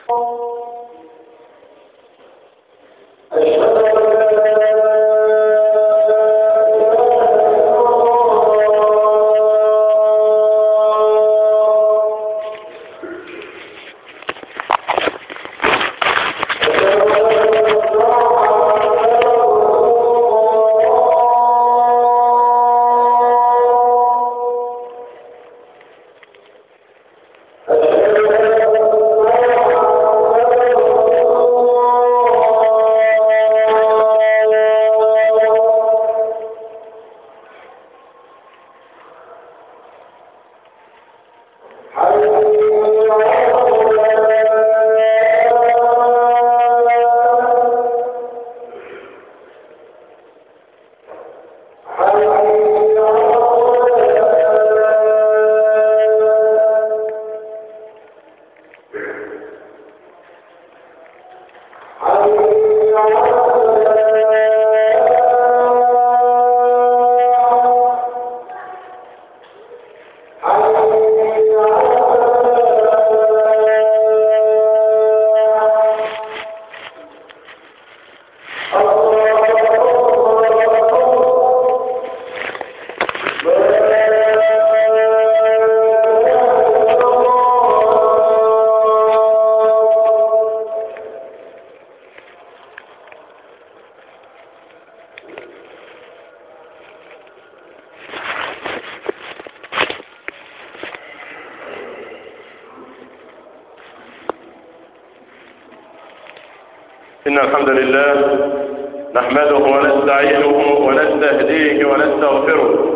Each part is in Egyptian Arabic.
إن الحمد لله نحمده ونستعينه ونستهديه ونستغفره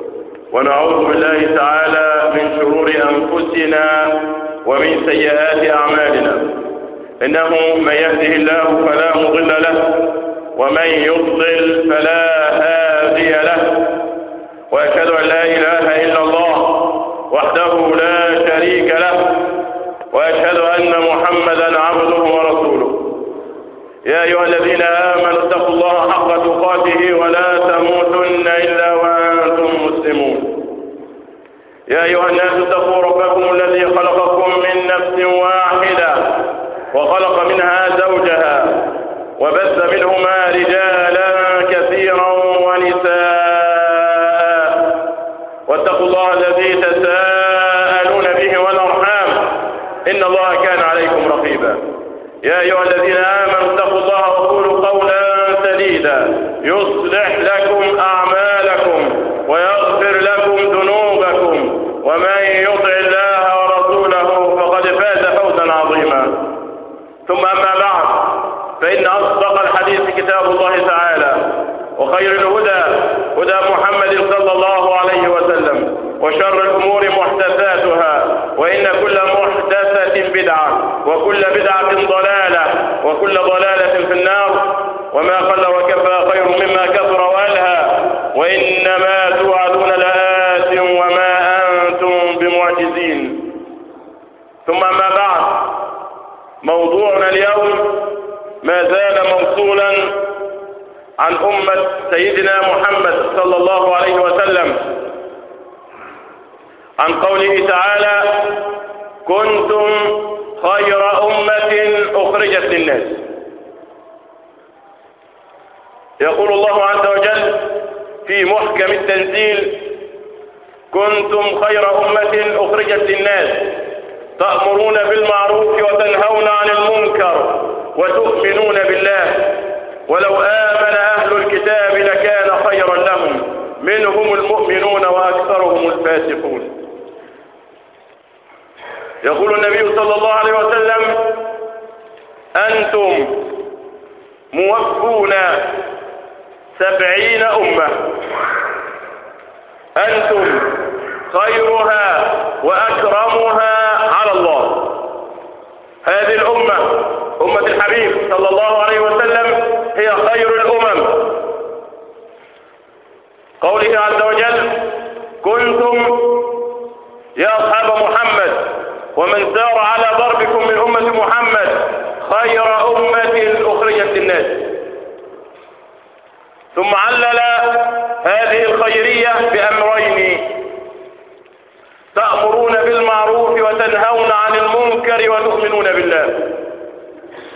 ونعوذ بالله تعالى من شرور أنفسنا ومن سيئات أعمالنا إنه من يهده الله فلا مضل له ومن يضلل فلا هادي له وأشهد أن لا إله إلا الله وحده لا شريك له وأشهد أن محمدا عبده ورسوله يا أيها الذين آمنوا اتقوا الله حق تقاته ولا تموتن إلا وأنتم مسلمون يا أيها الناس اتقوا ربكم الذي خلقكم من نفس واحدة وخلق منها زوجها وبث منهما رجالا كثيرا ونساء واتقوا الله الذي تساءلون به والأرحام إن الله كان عليكم رقيبا يا أيها الذين آمنوا اتقوا الله وقولوا قولا سديدا يصلح لكم أعمالكم ويغفر لكم ذنوبكم ومن يطع الله ورسوله فقد فاز فوزا عظيما ثم أما بعد فإن أصدق الحديث كتاب الله تعالى وخير الهدى هدى محمد صلى الله عليه وسلم وشر الأمور محدثاتها وإن كل محدثة بدعة وكل بدعة ضلالة وكل ضلالة في النار وما قل وكفى خير مما كثر وألهى وإنما توعدون لآت وما أنتم بمعجزين ثم أما بعد موضوعنا اليوم ما زال موصولا عن أمة سيدنا محمد صلى الله عليه وسلم عن قوله تعالى كنتم خير أمة أخرجت للناس يقول الله عز وجل في محكم التنزيل كنتم خير أمة أخرجت للناس تأمرون بالمعروف وتنهون عن المنكر وتؤمنون بالله ولو آمن أهل الكتاب لكان خيرا لهم منهم المؤمنون وأكثرهم الفاسقون يقول النبي صلى الله عليه وسلم أنتم موفون سبعين أمة أنتم خيرها وأكرمها على الله هذه الأمة أمة الحبيب صلى الله عليه وسلم هي خير الأمم قوله عز وجل كنتم يا أصحاب محمد ومن سار على ضربكم من أمة محمد خير أمة أخرجت للناس ثم علل هذه الخيرية بأمرين تأمرون بالمعروف وتنهون عن المنكر وتؤمنون بالله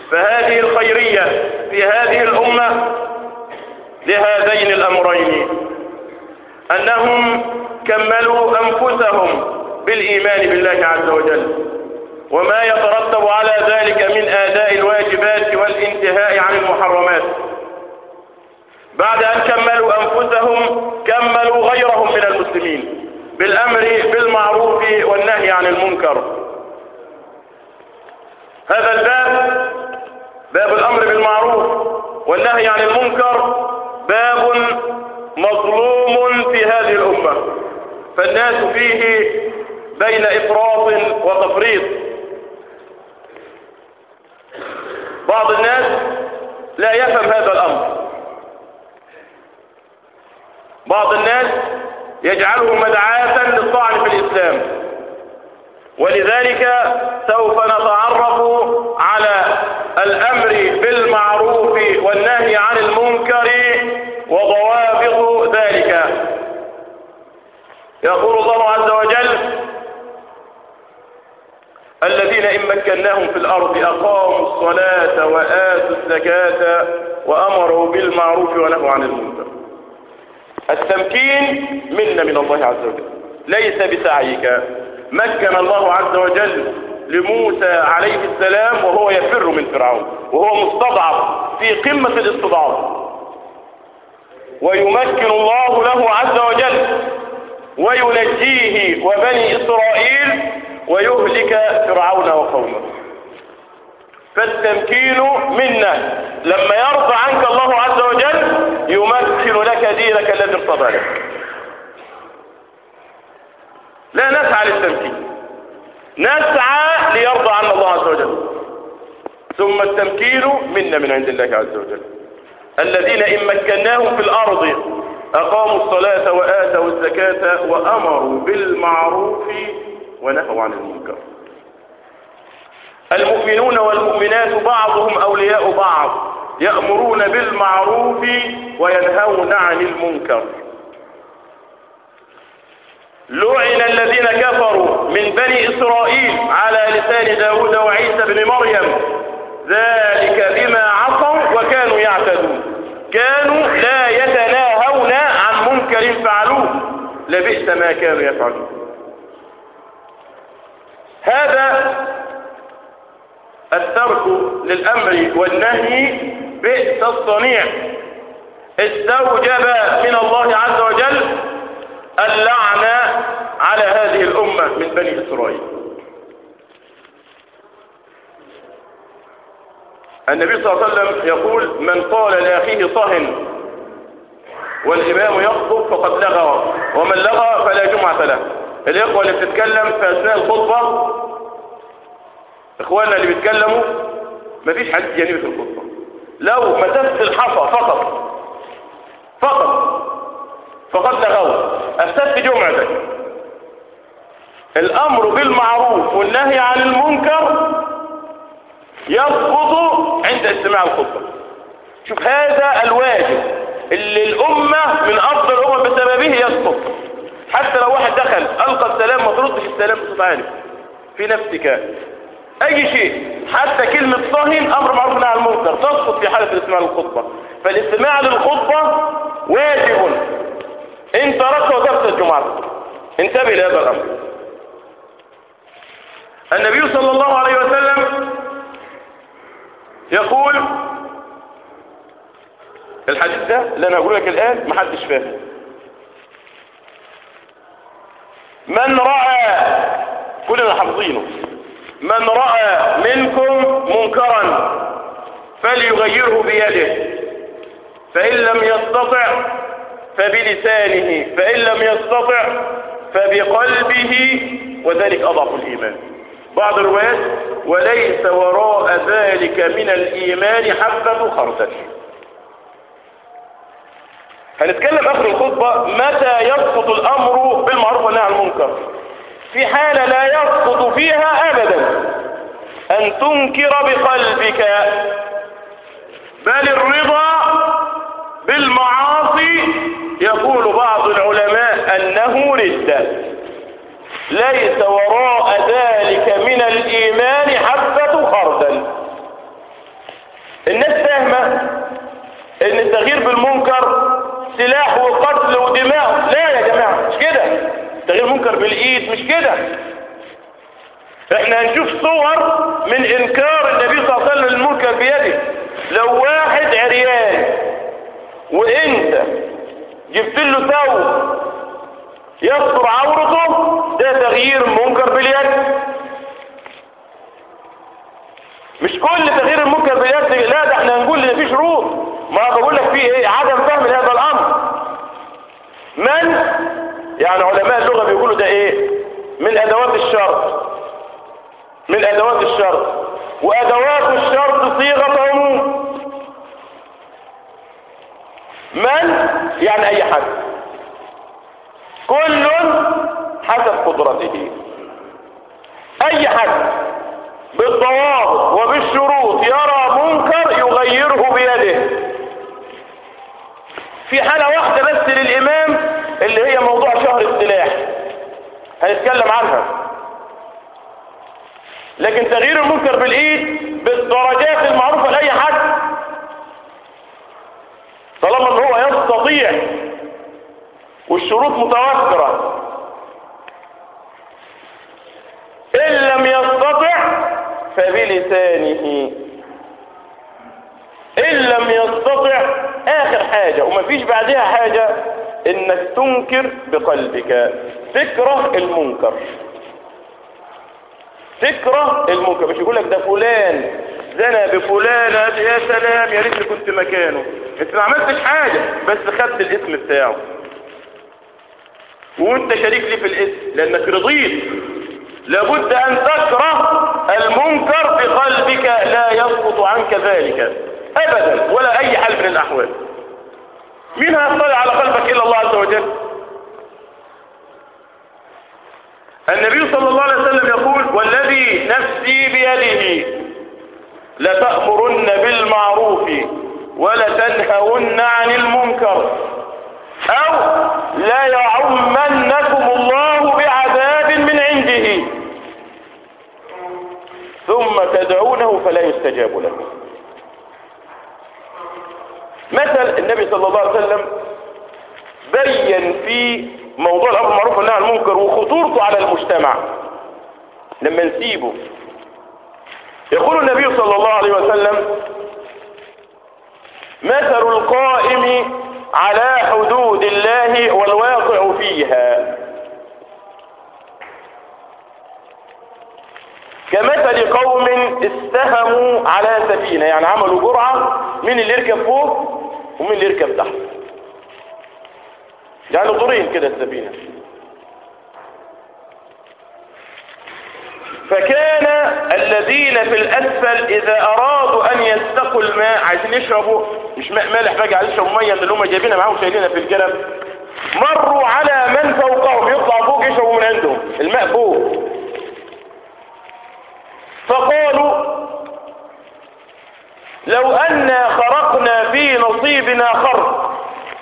فهذه الخيرية في هذه الأمة لهذين الأمرين أنهم كملوا أنفسهم بالإيمان بالله عز وجل وما يترتب على ذلك من آداء الواجبات والانتهاء عن المحرمات بعد أن كملوا أنفسهم كملوا غيرهم من المسلمين بالأمر بالمعروف والنهي عن المنكر هذا الباب باب الأمر بالمعروف والنهي عن المنكر باب مظلوم في هذه الأمة فالناس فيه بين إفراط وتفريط بعض الناس لا يفهم هذا الأمر بعض الناس يجعله مدعاة للطعن في الإسلام ولذلك سوف نتعرف على الأمر بالمعروف والنهي عن المنكر وضوابط ذلك يقول الله عز وجل الذين إن مكناهم في الأرض أقاموا الصلاة وآتوا الزكاة وأمروا بالمعروف ونهوا عن المنكر التمكين منا من الله عز وجل ليس بسعيك مكن الله عز وجل لموسى عليه السلام وهو يفر من فرعون وهو مستضعف في قمة الاستضعاف ويمكن الله له عز وجل وينجيه وبني إسرائيل ويهلك فرعون وقومه فالتمكين منا لما يرضى عنك الله عز وجل يمكن لك دينك الذي ارتضى لك لا نسعى للتمكين نسعى ليرضى عنا الله عز وجل ثم التمكين منا من عند الله عز وجل الذين إن مكناهم في الأرض أقاموا الصلاة وآتوا الزكاة وأمروا بالمعروف ونهوا عن المنكر المؤمنون والمؤمنات بعضهم أولياء بعض يأمرون بالمعروف وينهون عن المنكر لعن الذين كفروا من بني إسرائيل على لسان داود وعيسى بن مريم ذلك بما عصوا وكانوا يعتدون كانوا لا يتناهون عن منكر فعلوه لبئس ما كانوا يفعلون هذا الترك للأمر والنهي بئس الصنيع استوجب من الله عز وجل اللعنة على هذه الأمة من بني إسرائيل النبي صلى الله عليه وسلم يقول من قال لأخيه صهن والإمام يخطب فقد لغى ومن لغى فلا جمعة له الإخوة اللي بتتكلم في أثناء الخطبة إخواننا اللي بيتكلموا مفيش حديث جانبي في الخطبة لو مسست الحصى فقط فقط فقد لغوا أفسدت جمعتك الأمر بالمعروف والنهي عن المنكر يسقط عند استماع الخطبة شوف هذا الواجب اللي الأمة من أفضل الأمم بسببه يسقط حتى لو واحد دخل ألقى السلام ما تردش السلام بصوت عالي في نفسك أي شيء حتى كلمة صهن أمر معروف عن المنكر تسقط في حالة الاستماع للخطبة فالاستماع للخطبة واجب إن تركت وقفت الجمعة انتبه لهذا الأمر النبي صلى الله عليه وسلم يقول الحديث ده اللي انا اقول لك الان محدش فاهم من رأى كلنا حافظينه من رأى منكم منكرا فليغيره بيده فإن لم يستطع فبلسانه فإن لم يستطع فبقلبه وذلك أضعف الإيمان بعض الروايات وليس وراء ذلك من الإيمان حبة خردل هنتكلم آخر الخطبة متى يسقط الأمر بالمعروف والنهي عن المنكر في حالة لا يسقط فيها أبدا أن تنكر بقلبك بل الرضا بالمعاصي يقول بعض العلماء أنه ردة ليس وراء ذلك من الإيمان حبة خردل دماء لا يا جماعة مش كده تغيير منكر بالايد مش كده احنا هنشوف صور من انكار النبي صلى الله عليه وسلم للمنكر بيده لو واحد عريان وانت جبت له ثوب يستر عورته ده تغيير منكر باليد مش كل تغيير المنكر باليد لا ده احنا هنقول ان في شروط ما بقول لك في ايه عدم فهم لهذا الامر من يعني علماء اللغه بيقولوا ده ايه من ادوات الشرط من ادوات الشرط وادوات الشرط صيغه عموم من يعني اي حد كل حسب قدرته اي حد بالضوابط وبالشروط يرى منكر يغيره بيده في حالة واحدة بس للإمام اللي هي موضوع شهر السلاح هنتكلم عنها لكن تغيير المنكر بالإيد بالدرجات المعروفة لأي حد طالما ان هو يستطيع والشروط متوفرة إن لم يستطع فبلسانه إن لم يستطع آخر حاجة ومفيش بعدها حاجة إنك تنكر بقلبك تكره المنكر تكره المنكر مش يقول لك ده فلان زنى بفلان يا سلام يا ريتني كنت مكانه انت ما عملتش حاجة بس خدت الاسم بتاعه وانت شريك لي في الاسم لانك رضيت لابد ان تكره المنكر بقلبك لا يسقط عنك ذلك ابدا ولا اي حال من الاحوال مين هيطلع على قلبك الا الله عز وجل النبي صلى الله عليه وسلم يقول والذي نفسي بيده لتأمرن بالمعروف ولتنهون عن المنكر او لا يعمنكم الله بعذاب من عنده ثم تدعونه فلا يستجاب لكم مثل النبي صلى الله عليه وسلم بين في موضوع الامر المعروف والنهي عن المنكر وخطورته على المجتمع لما نسيبه يقول النبي صلى الله عليه وسلم مثل القائم على حدود الله والواقع فيها كمثل قوم استهموا على سفينة يعني عملوا جرعة مين اللي يركب فوق ومين اللي يركب تحت يعني دورين كده السفينة فكان الذين في الأسفل إذا أرادوا أن يستقوا الماء عايزين يشربوا مش ماء مالح بقى عايزين يشربوا مية من اللي هم جايبينها معاهم شايلينها في الجلب مروا على من فوقهم يطلع فوق يشربوا من عندهم الماء فوق فقالوا لو أنا خرقنا في نصيبنا خرق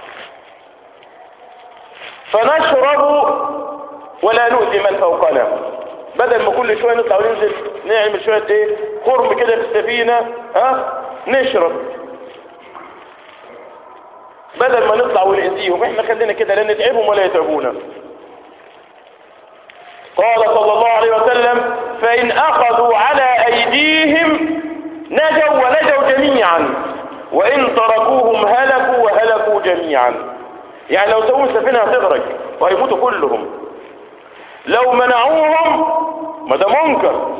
فنشرب ولا نؤذي من فوقنا بدل ما كل شوية نطلع وننزل نعمل شوية ايه خرم كده في السفينة ها نشرب بدل ما نطلع ونأذيهم احنا خلينا كده لا نتعبهم ولا يتعبونا قال صلى الله عليه وسلم فإن أخذوا على أيديهم نجوا ونجوا جميعا وإن تركوهم هلكوا وهلكوا جميعا يعني لو سووا السفينة هتغرق وهيموتوا كلهم لو منعوهم ما ده منكر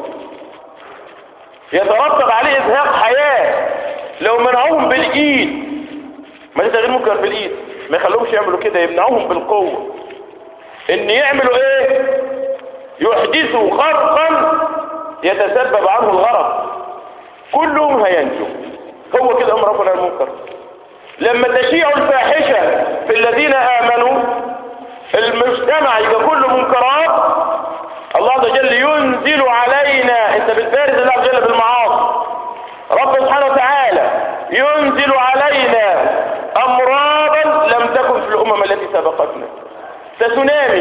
يترتب عليه إزهاق حياة لو منعوهم بالإيد ما ده تغيير منكر بالإيد ما يخلوهمش يعملوا كده يمنعوهم بالقوة إن يعملوا إيه يحدثوا خرقا يتسبب عنه الغرق كلهم هينجوا هو كده امر ربنا المنكر لما تشيع الفاحشة في الذين آمنوا المجتمع يبقى كله منكرات الله عز وجل ينزل علينا انت بتبارز الله عز وجل بالمعاصي رب سبحانه وتعالى ينزل علينا امراضا لم تكن في الامم التي سبقتنا تسونامي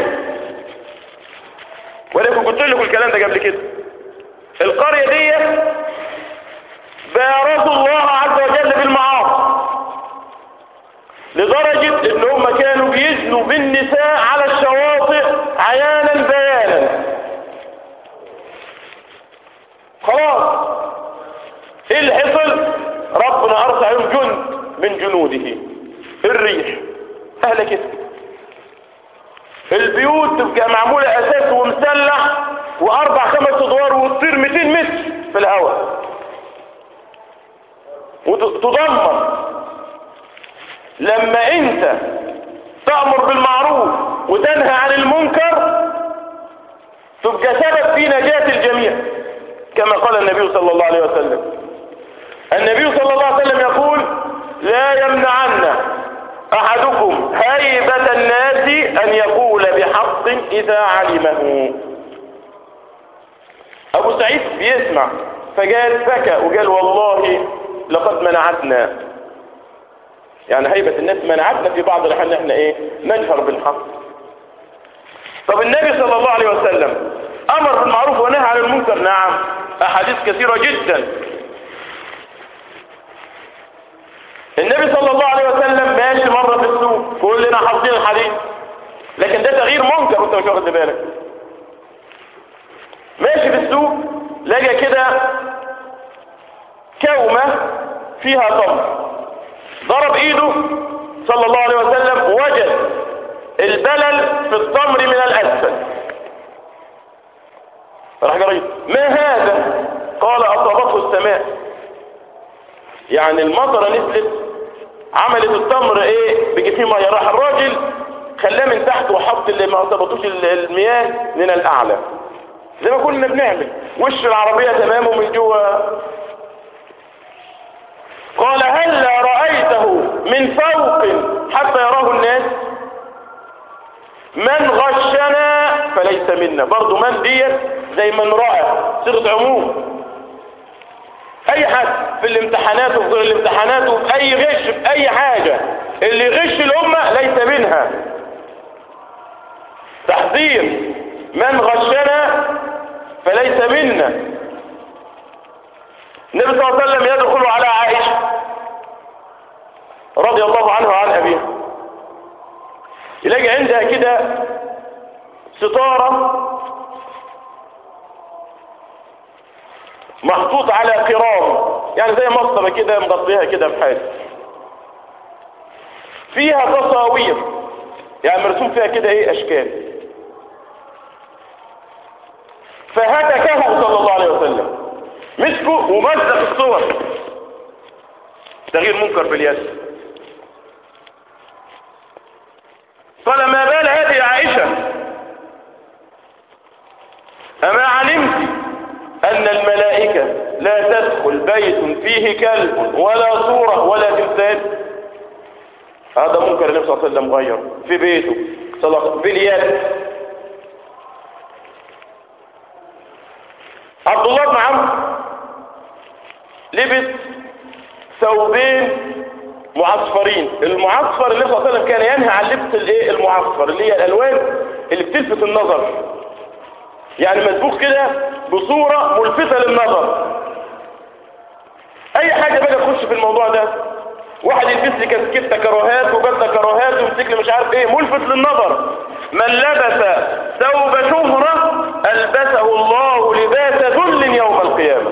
ولكن قلت لكم الكلام ده قبل كده القرية دي بارزوا الله عز وجل بالمعاصي لدرجة ان هم كانوا بيزنوا بالنساء على الشواطئ عيانا بيانا خلاص ايه اللي حصل ربنا ارسل عليهم جند من جنوده الريح اهلكت البيوت تبقى معمولة اساس ومسلح واربع خمس ادوار وتطير 200 متر في الهواء وتدمر لما انت تأمر بالمعروف وتنهى عن المنكر تبقى سبب في نجاة الجميع كما قال النبي صلى الله عليه وسلم النبي صلى الله عليه وسلم يقول لا يمنعن احدكم هيبة الناس ان يقول بحق اذا علمه ابو سعيد بيسمع فقال بكى وقال والله لقد منعتنا يعني هيبة الناس منعتنا في بعض الأحيان احنا ايه نجهر بالحق طب النبي صلى الله عليه وسلم امر بالمعروف ونهى عن المنكر نعم احاديث كثيرة جدا النبي صلى الله عليه وسلم ماشي مرة في السوق كلنا حافظين الحديث لكن ده تغيير منكر وانت مش واخد بالك ماشي في السوق لقى كده كومة فيها تمر ضرب ايده صلى الله عليه وسلم وجد البلل في التمر من الاسفل راح قريب ما هذا قال اصابته السماء يعني المطره نزلت عملت التمر ايه بيجي فيه ميه راح الراجل خلاه من تحت وحط اللي ما اصابتوش المياه من الاعلى زي ما كنا بنعمل وش العربيه تمام ومن جوه قال هل رأيته من فوق حتى يراه الناس من غشنا فليس منا برضو من ديت زي من رأى صيغه عموم اي حد في الامتحانات وفي غير الامتحانات وفي اي غش في اي حاجة اللي يغش الامة ليس منها تحذير من غشنا فليس منا النبي صلى الله عليه وسلم يدخل على عائشة رضي الله عنها وعن أبيها يلاقي عندها كده ستارة محطوط على قرام يعني زي مصطبة كده مغطيها كده بحاجة فيها تصاوير يعني مرسوم فيها كده ايه اشكال فهتكه صلى الله عليه وسلم مسكه ومزق الصور تغيير منكر باليد قال ما بال هذه عائشة أما علمت أن الملائكة لا تدخل بيت فيه كلب ولا صورة ولا تمثال هذا منكر النبي صلى الله عليه وسلم غير في بيته صلى الله عليه وسلم باليد عبد الله بن عمرو لبس ثوبين معصفرين المعصفر اللي صلى الله عليه وسلم كان ينهى عن لبس الايه المعصفر اللي هي الالوان اللي بتلفت النظر يعني مسبوق كده بصورة ملفتة للنظر اي حاجة بقى تخش في الموضوع ده واحد يلبس لي كاسكيت كراهات وجد كراهات ويمسك لي مش عارف ايه ملفت للنظر من لبس ثوب شهرة البسه الله لباس ذل يوم القيامة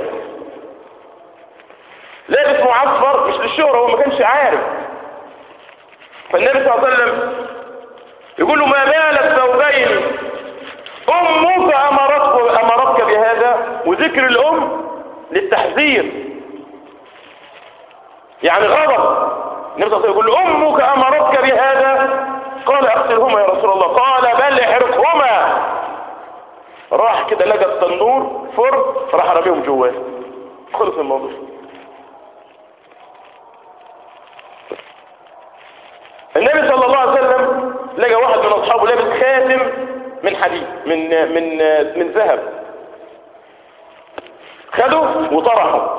لابس معصفر مش للشهرة هو ما كانش عارف فالنبي صلى الله عليه وسلم يقول له ما بالك ثوبين امك امرتك امرتك بهذا وذكر الام للتحذير يعني غضب النبي صلى الله عليه وسلم يقول له امك امرتك بهذا قال اغسلهما يا رسول الله قال بل احرقهما راح كده لقى التنور فرن راح رميهم جواه خلص الموضوع النبي صلى الله عليه وسلم لقى واحد من اصحابه لابس خاتم من حديد من من من ذهب خده وطرحه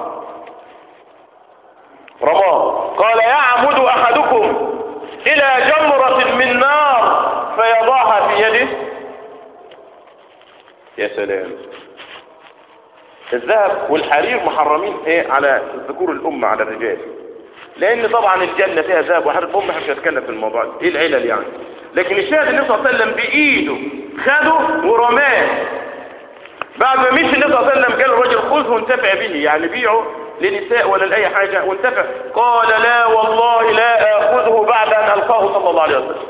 رماه قال يعمد احدكم الى جمرة من نار فيضعها في يده يا سلام الذهب والحرير محرمين ايه على ذكور الامة على الرجال لان طبعا الجنة فيها ذهب وحرير الامة مش هتكلم في الموضوع ده. ايه العلل يعني لكن الشاهد النبي صلى الله عليه وسلم بايده خده ورماه بعد ما مشي النبي صلى الله عليه وسلم قال الرجل خذه وانتفع به يعني بيعه لنساء ولا لأي حاجة وانتفع قال لا والله لا آخذه بعد أن ألقاه صلى الله عليه وسلم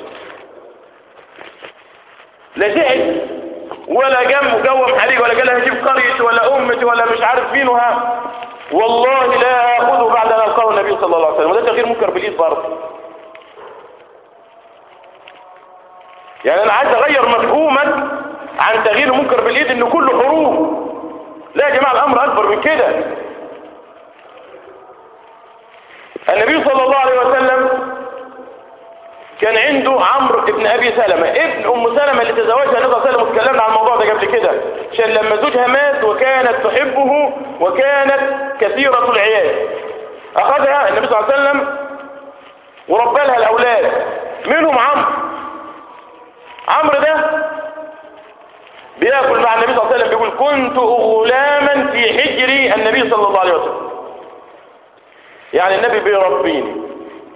لا زعل ولا جم جوم حريق ولا قال هجيب قرية ولا أمتي ولا مش عارف مين وها والله لا آخذه بعد أن ألقاه النبي صلى الله عليه وسلم وده تغيير منكر بالإيد برضه يعني أنا عايز أغير مفهوما عن تغيير منكر بالإيد إنه كله حروب لا يا جماعة الأمر أكبر من كده النبي صلى الله عليه وسلم كان عنده عمرو ابن ابي سلمة ابن ام سلمة اللي تزوجها النبي صلى الله عليه وسلم واتكلمنا عن الموضوع ده قبل كده عشان لما زوجها مات وكانت تحبه وكانت كثيرة العيال اخذها النبي صلى الله عليه وسلم وربى لها الاولاد منهم عمرو عمرو ده بياكل مع النبي صلى الله عليه وسلم بيقول كنت غلاما في حجر النبي صلى الله عليه وسلم يعني النبي بيربيني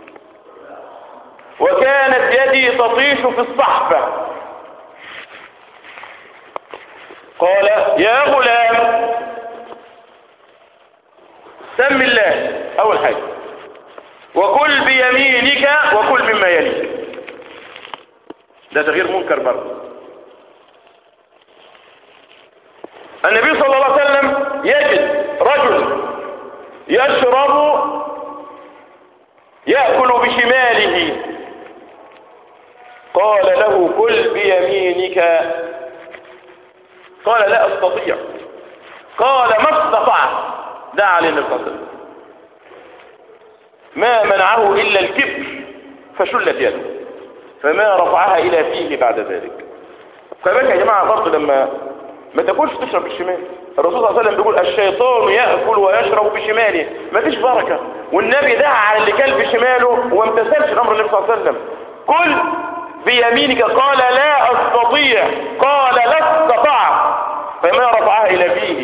وكانت يدي تطيش في الصحفة قال يا غلام سم الله اول حاجة وكل بيمينك وكل مما يليك ده تغيير منكر برضه النبي صلى الله عليه وسلم يجد رجل يشرب يأكل بشماله قال له كل بيمينك قال لا استطيع قال ما استطعت دعا للنبي صلى الله عليه وسلم ما منعه الا الكبر فشلت يده فما رفعها الى فيه بعد ذلك فبالك يا جماعه برضه لما ما تاكلش تشرب بالشمال الرسول صلى الله عليه وسلم بيقول الشيطان ياكل ويشرب بشماله ما فيش بركه والنبي دعا على اللي كل بشماله وما امتثلش الامر النبي صلى الله عليه وسلم كل بيمينك قال لا استطيع قال لا استطعت فما رفعها الى فيه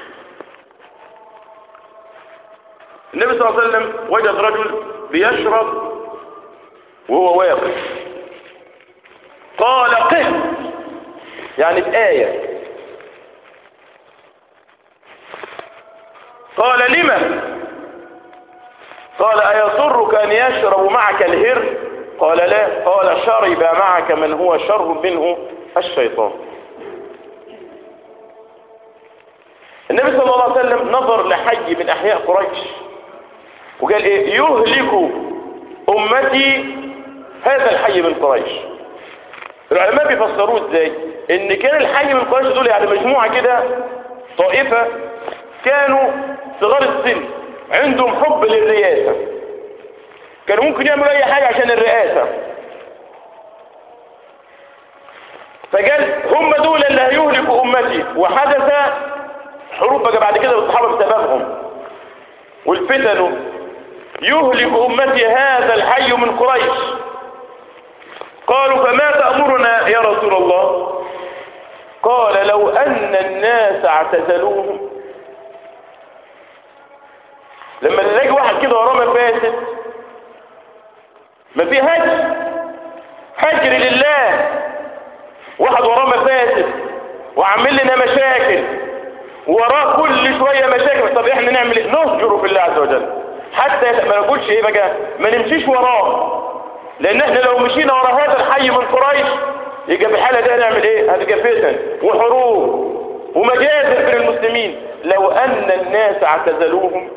النبي صلى الله عليه وسلم وجد رجل بيشرب وهو واقف قال قف يعني بآية قال لما قال أيسرك أن يشرب معك الهر قال لا قال شرب معك من هو شر منه الشيطان النبي صلى الله عليه وسلم نظر لحي من أحياء قريش وقال إيه يهلك أمتي هذا الحي من قريش العلماء بيفسروه ازاي ان كان الحي من قريش دول يعني مجموعة كده طائفة كانوا صغار السن عندهم حب للرئاسة كانوا ممكن يعملوا اي حاجة عشان الرئاسة فقال هم دول اللي هيهلكوا امتي وحدث حروب بقى بعد كده بالصحابة بسببهم والفتن يهلك امتي هذا الحي من قريش قالوا فما تأمرنا يا رسول الله قال لو أن الناس اعتزلوهم لما نلاقي واحد كده وراه مفاسد ما في هجر هجر لله واحد وراه مفاسد وعامل لنا مشاكل وراه كل شوية مشاكل طب احنا نعمل ايه نهجره في الله عز وجل حتى ما نقولش ايه بقى ما نمشيش وراه لان احنا لو مشينا ورا هذا الحي من قريش يبقى في الحاله دي هنعمل ايه هتبقى فتن وحروب ومجازر بين المسلمين لو ان الناس اعتزلوهم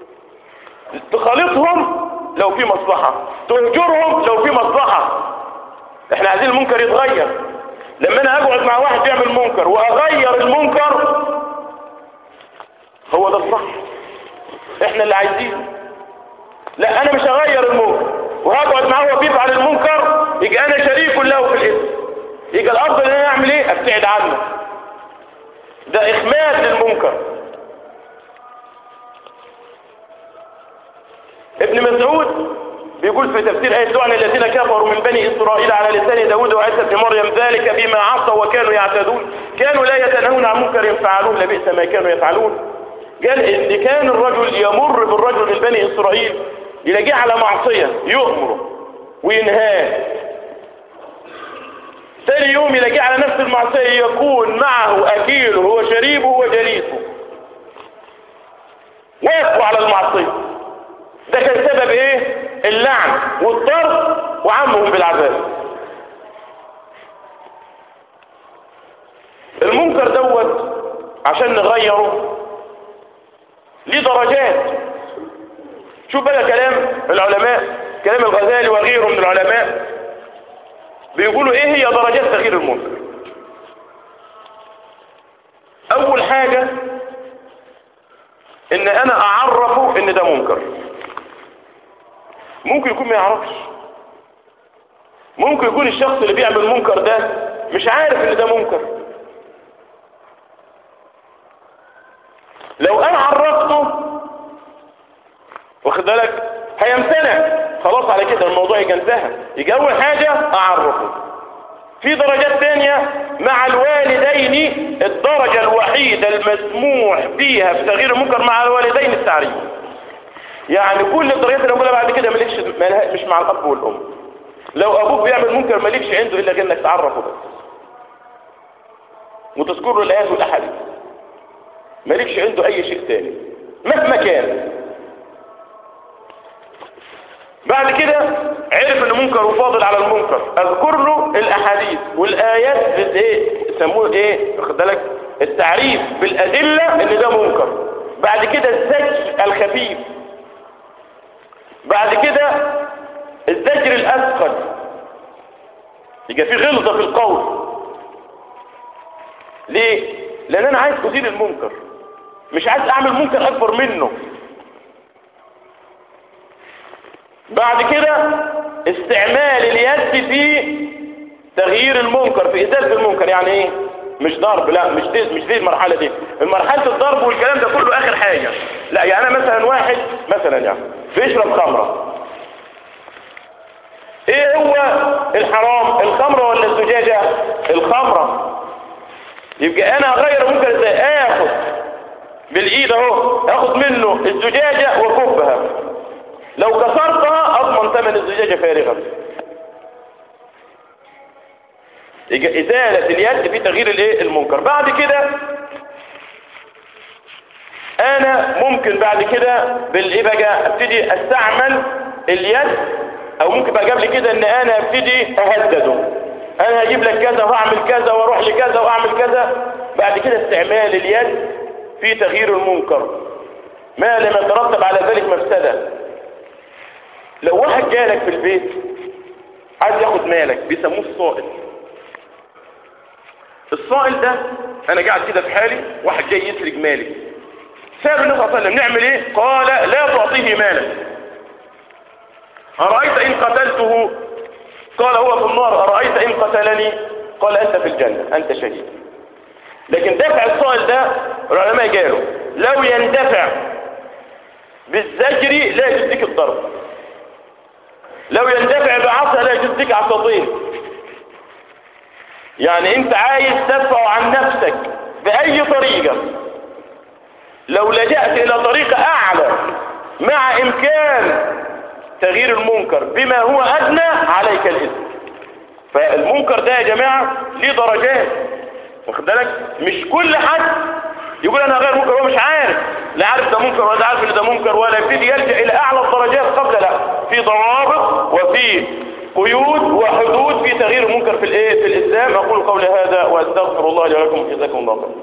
تخالطهم لو في مصلحه تهجرهم لو في مصلحه احنا عايزين المنكر يتغير لما انا اقعد مع واحد يعمل منكر واغير المنكر هو ده الصح احنا اللي عايزينه لا انا مش هغير المنكر وهقعد معاه وهو بيفعل المنكر يبقى انا شريك له في الاثم يبقى الافضل ان انا اعمل ايه ابتعد عنه ده اخماد للمنكر ابن مسعود بيقول في تفسير آية لعن الذين كفروا من بني إسرائيل على لسان داود وعيسى بن مريم ذلك بما عصوا وكانوا يعتدون كانوا لا يتنهون عن منكر فعلوه لبئس ما كانوا يفعلون قال إن كان الرجل يمر بالرجل من بني إسرائيل يلاقيه على معصية يؤمره وينهاه ثاني يوم يلاقيه على نفس المعصية يكون معه أكيله وشريبه وجليسه وقفوا على المعصية ده كان سبب ايه اللعن والطرد وعمهم بالعذاب المنكر دوت عشان نغيره ليه درجات شوف بقى كلام العلماء كلام الغزالي وغيره من العلماء بيقولوا ايه هي درجات تغيير المنكر اول حاجة ان انا اعرفه ان ده منكر ممكن يكون ما يعرفش ممكن يكون الشخص اللي بيعمل منكر ده مش عارف ان ده منكر لو انا عرفته واخد بالك هيمتنع خلاص على كده الموضوع يجي انتهى يجي اول حاجة اعرفه في درجات تانية مع الوالدين الدرجة الوحيدة المسموح فيها في تغيير المنكر مع الوالدين التعريف يعني كل الدرجات اللي اقولها بعد كده مالكش مش مع الاب والام لو ابوك بيعمل منكر مالكش عنده الا انك تعرفه بس وتذكر له الايات والاحاديث مالكش عنده اي شيء تاني مهما كان بعد كده عرف ان منكر وفاضل على المنكر اذكر له الاحاديث والايات بالايه يسموه ايه واخد بالك التعريف بالادله ان ده منكر بعد كده الزجر الخفيف بعد كده الزجر الأثقل يبقى في غلظة في القول ليه؟ لأن أنا عايز أزيل المنكر مش عايز أعمل منكر أكبر منه بعد كده استعمال اليد في تغيير المنكر في إزالة المنكر يعني إيه؟ مش ضرب لا مش دي مش دي المرحلة دي المرحلة الضرب والكلام ده كله آخر حاجة لا يعني أنا مثلا واحد مثلا يعني بيشرب خمرة ايه هو الحرام الخمرة ولا الزجاجة الخمرة يبقى انا اغير ممكن ازاي اخد بالايد اهو اخد منه الزجاجة واكبها لو كسرتها اضمن ثمن الزجاجة فارغة يبقى ازالة اليد في تغيير الايه المنكر بعد كده انا ممكن بعد كده بالايه بقى ابتدي استعمل اليد او ممكن بقى قبل كده ان انا ابتدي اهدده انا هجيب لك كذا واعمل كذا واروح لكذا واعمل كذا بعد كده استعمال اليد في تغيير المنكر ما لم يترتب على ذلك مفسدة لو واحد جالك في البيت عايز ياخد مالك بيسموه الصائل الصائل ده انا قاعد كده في حالي واحد جاي يسرق مالي سأل النبي صلى الله عليه وسلم نعمل ايه قال لا تعطيه مالك أرأيت إن قتلته قال هو في النار أرأيت إن قتلني قال أنت في الجنة أنت شهيد لكن دفع السؤال ده العلماء قالوا لو يندفع بالزجر لا يجزيك الضرب لو يندفع بعصا لا يجزيك عصتين يعني انت عايز تدفع عن نفسك بأي طريقة لو لجأت إلى طريقة أعلى مع إمكان تغيير المنكر بما هو أدنى عليك الإثم فالمنكر ده يا جماعة ليه درجات واخد بالك مش كل حد يقول أنا غير منكر هو مش عارف لا عارف ده منكر ولا عارف ان ده منكر ولا يبتدي يلجأ إلى أعلى الدرجات قبل لا في ضوابط وفي قيود وحدود في تغيير المنكر في الايه في الإسلام أقول قولي هذا وأستغفر الله لي ولكم جزاكم الله خيرا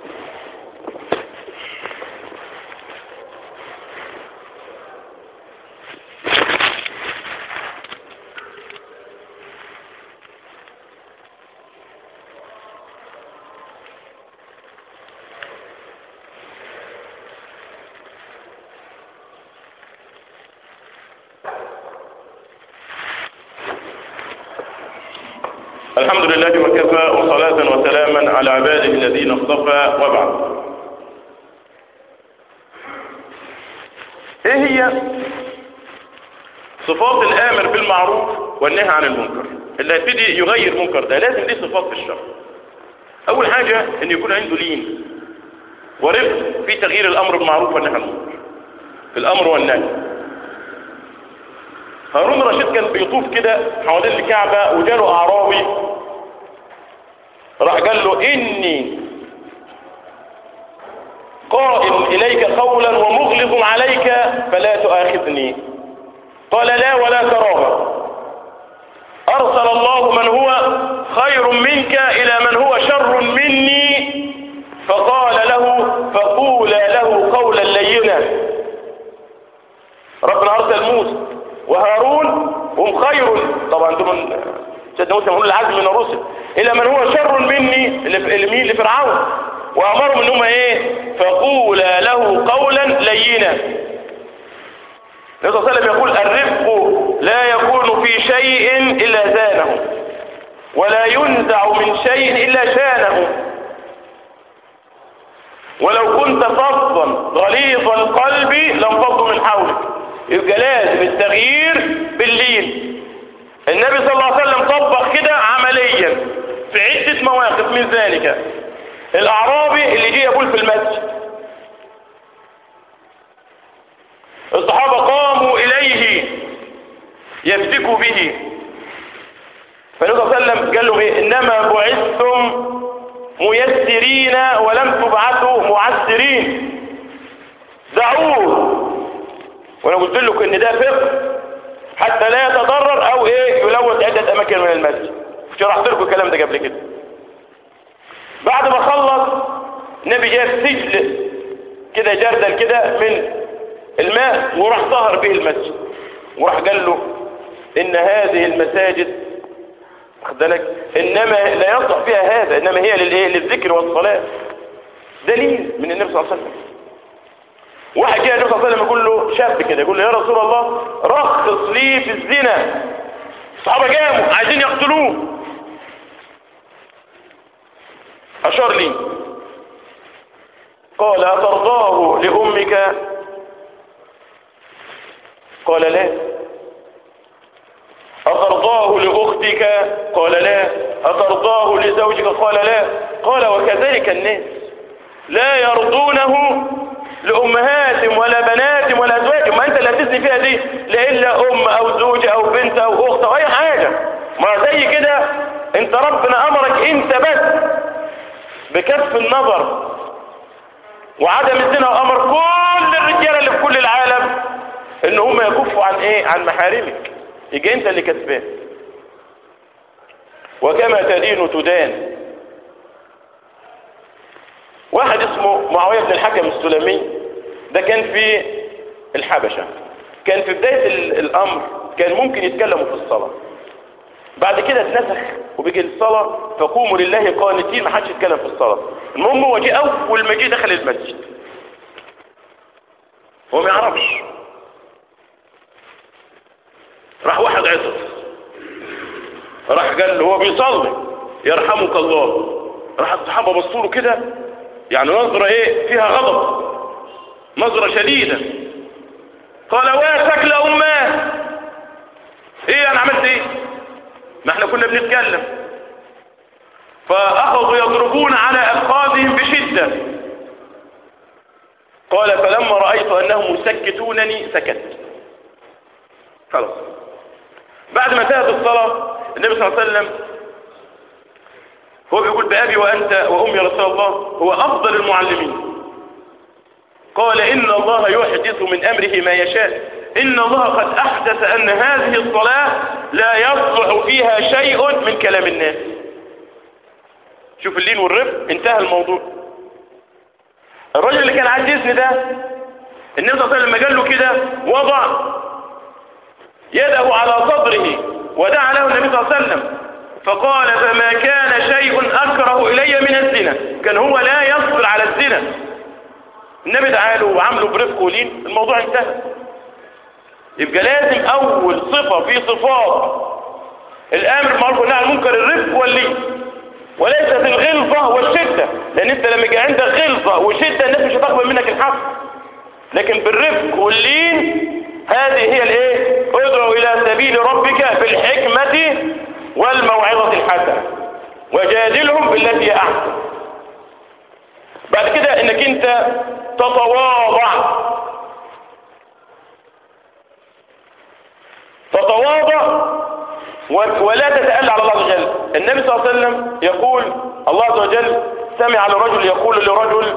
الحمد لله وكفى وصلاة وسلاما على عباده الذين اصطفى وبعد ايه هي صفات الامر بالمعروف والنهي عن المنكر اللي هيبتدي يغير منكر ده لازم دي صفات في الشرع اول حاجة ان يكون عنده لين ورفق في تغيير الامر بالمعروف والنهي عن المنكر في الامر والنهي هارون الرشيد كان بيطوف كده حوالين الكعبة وجاله اعرابي راح قال له إني قائل إليك قولا ومغلظ عليك فلا تؤاخذني قال لا ولا كراهة أرسل الله من هو خير منك إلى من هو شر مني فقال له فقولا له قولا لينا ربنا أرسل موسى وهارون هم خير طبعا دول سيدنا موسى من العزم من الرسل إلى من هو شر مني اللي مين لفرعون وأمرهم إن هم إيه فقولا له قولا لينا النبي صلى الله عليه وسلم يقول الرفق لا يكون في شيء إلا زانه ولا ينزع من شيء إلا شانه ولو كنت فظا غليظ القلب لانفضوا من حولك يبقى لازم التغيير باللين النبي صلى الله عليه وسلم طبق كده عمليا في عدة مواقف من ذلك الأعرابي اللي جه يقول في المسجد الصحابة قاموا إليه يفتكوا به فالنبي صلى الله عليه وسلم قال له إيه إنما بعثتم ميسرين ولم تبعثوا معسرين دعوه وانا قلت لكم ان ده فقه حتى لا يتضرر او ايه يلوث عدة اماكن من المسجد شرحت لكم الكلام ده قبل كده بعد ما خلص النبي جاب سجل كده جردل كده من الماء وراح طهر به المسجد وراح قال له ان هذه المساجد واخد بالك انما لا يصلح فيها هذا انما هي للايه للذكر والصلاه دليل من النبي صلى الله عليه وسلم واحد جاء النبي صلى الله عليه وسلم يقول له شاب كده يقول له يا رسول الله رخص لي في الزنا الصحابه جابوا عايزين يقتلوه اشار لي قال اترضاه لامك قال لا أترضاه لأختك قال لا أترضاه لزوجك قال لا قال وكذلك الناس لا يرضونه لأمهاتهم ولا بناتهم ولا أزواجهم ما أنت اللي هتزني فيها دي لا إلا أم أو زوجة أو بنت أو أخت أو أي حاجة ما زي كده أنت ربنا أمرك أنت بس بكف النظر وعدم الزنا وأمر كل الرجال اللي في كل العالم إن هم يكفوا عن إيه عن محارمك يجي أنت اللي كسبان وكما تدين تدان واحد اسمه معاوية بن الحكم السلمي ده كان في الحبشة كان في بداية الأمر كان ممكن يتكلموا في الصلاة بعد كده اتنسخ وبيجي الصلاة فقوموا لله قانتين ما حدش يتكلم في الصلاة المهم هو جه أول ما جه دخل المسجد هو ما يعرفش راح واحد عطف راح قال له هو بيصلي يرحمك الله راح الصحابة بصوا له كده يعني نظرة ايه فيها غضب نظرة شديدة قال واسك لأماه ايه انا عملت ايه ما احنا كنا بنتكلم فاخذوا يضربون على افخاذهم بشدة قال فلما رأيت انهم يسكتونني سكت خلاص بعد ما انتهت الصلاة النبي صلى الله عليه وسلم هو بيقول بأبي وأنت وأمي رسول الله هو أفضل المعلمين قال إن الله يحدث من أمره ما يشاء إن الله قد أحدث أن هذه الصلاة لا يصلح فيها شيء من كلام الناس شوف اللين والرفق انتهى الموضوع الرجل اللي كان عايز يسند ده النبي صلى الله عليه وسلم لما قال له كده وضع يده على صدره ودعا له النبي صلى الله عليه وسلم فقال فما كان شيء أكره إلي من الزنا كان هو لا يصبر على الزنا النبي دعا له وعمله برفق ولين الموضوع انتهى يبقى لازم أول صفة في صفات الأمر بالمعروف والنهي عن المنكر الرفق واللين وليست الغلظة والشدة لأن أنت لما يجي عندك غلظة وشدة الناس مش هتقبل منك الحق لكن بالرفق واللين هذه هي الايه ادعو الى سبيل ربك بالحكمة والموعظة الحسنة وجادلهم بالتي هي احسن بعد كده انك انت تتواضع تتواضع ولا تتألى على الله عز وجل النبي صلى الله عليه وسلم يقول الله عز وجل سمع لرجل يقول لرجل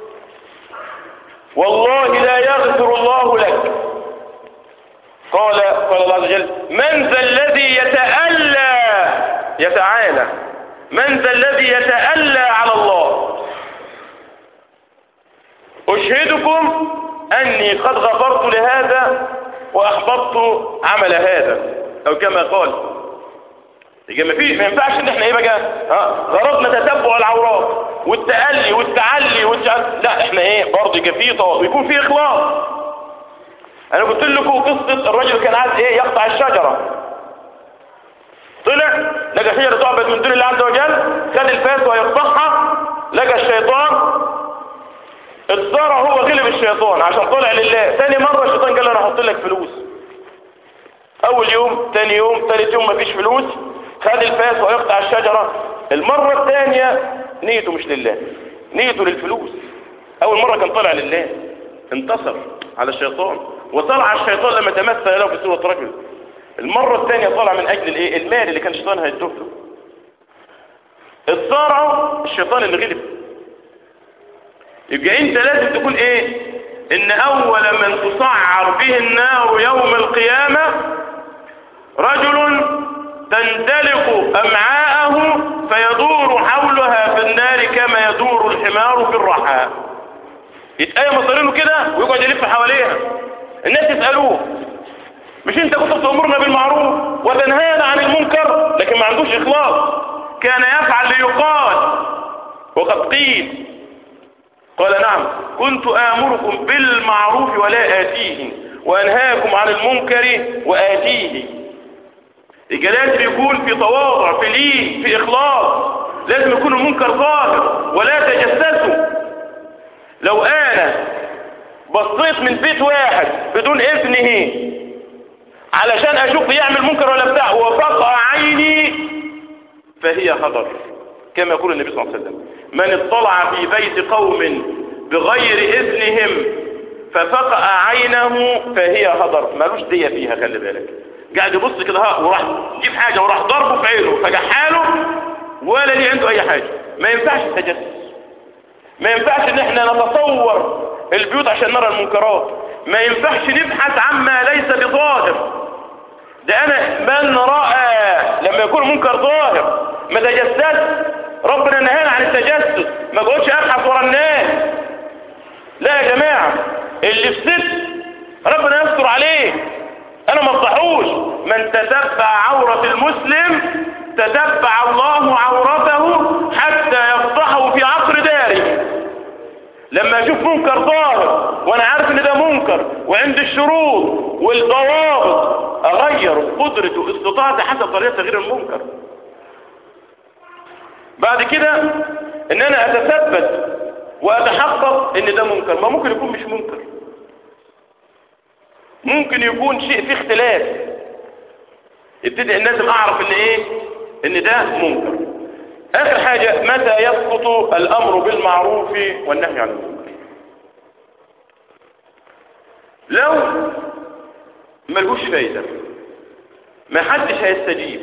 والله لا يغفر الله لك قال قال الله عز وجل من ذا الذي يتألى يتعالى من ذا الذي يتألى على الله أشهدكم أني قد غفرت لهذا وأحبطت عمل هذا أو كما قال يبقى ما فيش ما ينفعش ان احنا ايه بقى ها غرضنا تتبع العورات والتألي والتعلي والتعلي لا احنا ايه برضه يبقى فيه طواف ويكون فيه اخلاص انا قلت لكم قصة الرجل كان عايز ايه يقطع الشجرة طلع لقى شجرة تعبد من دون الله عز وجل خد الفاس ويقطعها لقى الشيطان اتصارع هو غلب الشيطان عشان طلع لله ثاني مرة الشيطان قال له انا احط لك فلوس اول يوم ثاني يوم ثالث يوم مفيش فلوس خد الفاس ويقطع الشجرة المرة الثانية نيته مش لله نيته للفلوس اول مرة كان طلع لله انتصر على الشيطان وطلع الشيطان لما تمثل له في سورة رجل المرة الثانية طلع من اجل الايه المال اللي كان الشيطان هيدوه له اتصارعوا الشيطان اللي غلب يبقى انت لازم تكون ايه ان اول من تصعر به النار يوم القيامة رجل تندلق امعاءه فيدور حولها في النار كما يدور الحمار في الرحى يتقايم مصارينه كده ويقعد يلف حواليها الناس يسألوه مش انت كنت تأمرنا بالمعروف وتنهانا عن المنكر لكن ما عندوش اخلاص كان يفعل ليقال وقد قيل قال نعم كنت آمركم بالمعروف ولا آتيه وأنهاكم عن المنكر وآتيه يبقى لازم يكون في تواضع في لين في إخلاص لازم يكون المنكر ظاهر ولا تجسسوا لو أنا بصيت من بيت واحد بدون إذنه علشان أشوف يعمل منكر ولا بتاع وفقع عيني فهي هدر كما يقول النبي صلى الله عليه وسلم من اطلع في بيت قوم بغير إذنهم ففقع عينه فهي هدر مالوش دية فيها خلي بالك قاعد يبص كده ها وراح يجيب حاجة وراح ضربه في عينه فجحاله ولا ليه عنده اي حاجة ما ينفعش التجسس ما ينفعش ان احنا نتصور البيوت عشان نرى المنكرات ما ينفعش نبحث عما ليس بظاهر ده انا من رأى لما يكون منكر ظاهر ما تجسس ربنا نهانا عن التجسس ما قلتش ابحث ورا الناس لا يا جماعة اللي في ست ربنا يستر عليه انا ما افضحوش من تتبع عورة المسلم تتبع الله عورته حتى يفضحه في عصر داره لما اشوف منكر ظاهر وانا عارف ان ده منكر وعند الشروط والضوابط اغير قدرته واستطاعتي حسب طريقة تغيير المنكر بعد كده ان انا اتثبت واتحقق ان ده منكر ما ممكن يكون مش منكر ممكن يكون شيء فيه اختلاف يبتدي الناس اعرف ان ايه ان ده منكر اخر حاجة متى يسقط الامر بالمعروف والنهي عن المنكر لو ملهوش فايدة ما حدش هيستجيب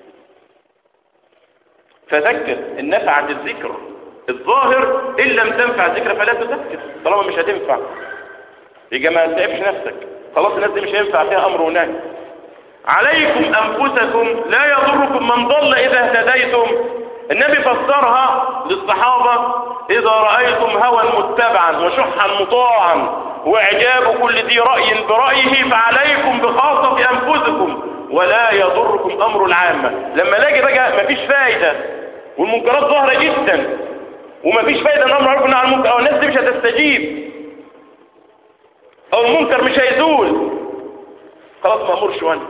فذكر النفع عند الذكر الظاهر ان لم تنفع الذكر فلا تذكر طالما مش هتنفع يبقى ما تتعبش نفسك خلاص الناس دي مش هينفع فيها امر ونهي عليكم انفسكم لا يضركم من ضل اذا اهتديتم النبي فسرها للصحابة اذا رأيتم هوى متبعا وشحا مطاعا واعجاب كل ذي رأي برأيه فعليكم بخاصة انفسكم ولا يضركم امر العامة لما لاقي بقى مفيش فايدة والمنكرات ظاهرة جدا ومفيش فايدة ان امر معروف عن المنكر او الناس دي مش هتستجيب او المنكر مش هيزول خلاص ما امرش وانا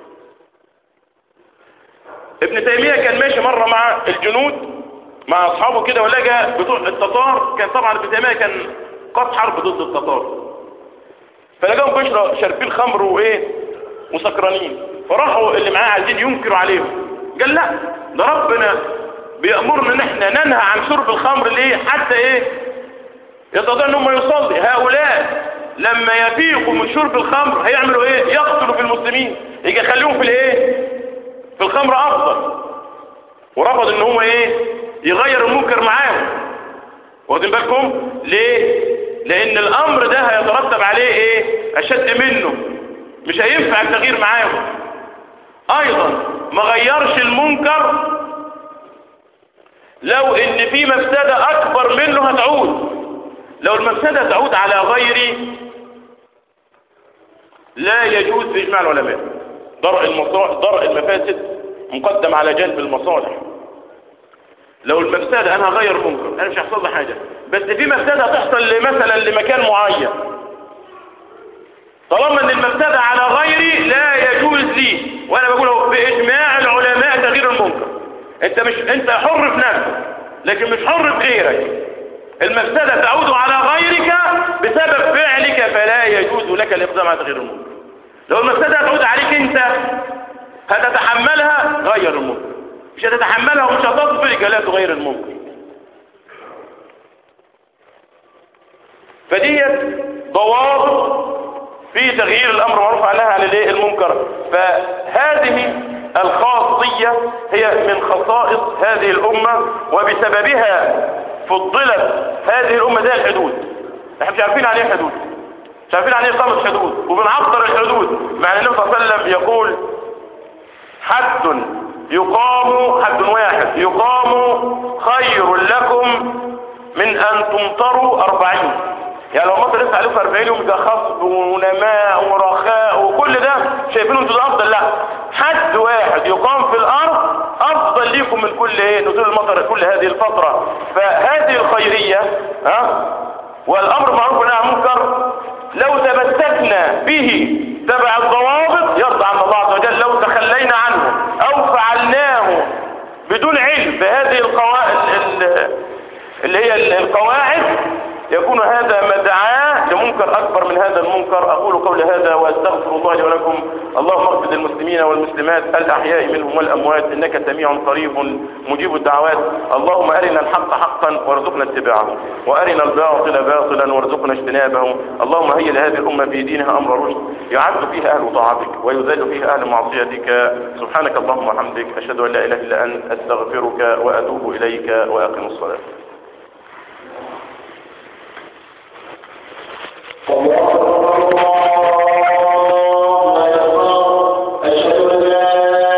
ابن تيمية كان ماشي مرة مع الجنود مع اصحابه كده ولقى بتوع التتار كان طبعا ابن تيمية كان قاد حرب ضد التتار فلقاهم بيشربوا شاربين خمر وايه وسكرانين فراحوا اللي معاه عايزين ينكروا عليهم قال لا ده ربنا بيأمرنا ان احنا ننهى عن شرب الخمر ليه حتى ايه يستطيع ان هم يصلي هؤلاء لما يفيقوا من شرب الخمر هيعملوا ايه يقتلوا في المسلمين يجي يخليهم في الايه في الخمر افضل ورفض ان هو ايه يغير المنكر معاهم واخدين بالكم ليه لان الامر ده هيترتب عليه ايه اشد منه مش هينفع التغيير معاهم ايضا ما غيرش المنكر لو ان في مفسدة اكبر منه هتعود لو المفسدة تعود على غير لا يجوز باجماع العلماء درء المصالح درء المفاسد مقدم على جلب المصالح لو المفسدة انا هغير منكر انا مش هيحصل لي حاجة بس في مفسدة تحصل مثلا لمكان معين طالما ان المفسدة على غيري لا يجوز لي وانا بقول باجماع العلماء تغيير المنكر انت مش انت حر في نفسك لكن مش حر في غيرك المفسدة تعود على غيرك بسبب فعلك فلا يجوز لك الاقدام على تغيير المنكر لو المفسدة تعود عليك انت هتتحملها غير المنكر مش هتتحملها ومش هتصبر يبقى لا تغير المنكر فديت ضوابط في تغيير الامر معروف عنها عن الايه المنكر فهذه الخاصية هي من خصائص هذه الامة وبسببها فضلت هذه الامة زي الحدود احنا مش عارفين عن ايه حدود مش عارفين عن ايه اقامة حدود وبنعطر الحدود مع ان النبي صلى الله عليه وسلم يقول حد يقام حد واحد يقام خير لكم من ان تمطروا أربعين يعني لو مطر لسه عليكم 40 يوم ده خصب ونماء ورخاء وكل ده شايفينه انتوا الافضل لا حد واحد يقام في الارض افضل ليكم من كل ايه نزول المطر كل هذه الفترة فهذه الخيرية ها والامر معروف والنهي عن منكر لو تمسكنا به تبع الضوابط يرضى عن الله عز وجل لو تخلينا عنه او فعلناه بدون علم بهذه القواعد اللي هي القواعد يكون هذا مدعاة لمنكر أكبر من هذا المنكر أقول قول هذا وأستغفر الله لي ولكم اللهم اغفر للمسلمين والمسلمات الأحياء منهم والأموات إنك سميع قريب مجيب الدعوات اللهم أرنا الحق حقا وارزقنا اتباعه وأرنا الباطل باطلا وارزقنا اجتنابه اللهم هيئ لهذه الأمة في دينها أمر رشد يعز فيها أهل طاعتك ويذل فيها أهل معصيتك سبحانك اللهم وحمدك أشهد أن لا إله إلا أنت أستغفرك وأتوب إليك وأقم الصلاة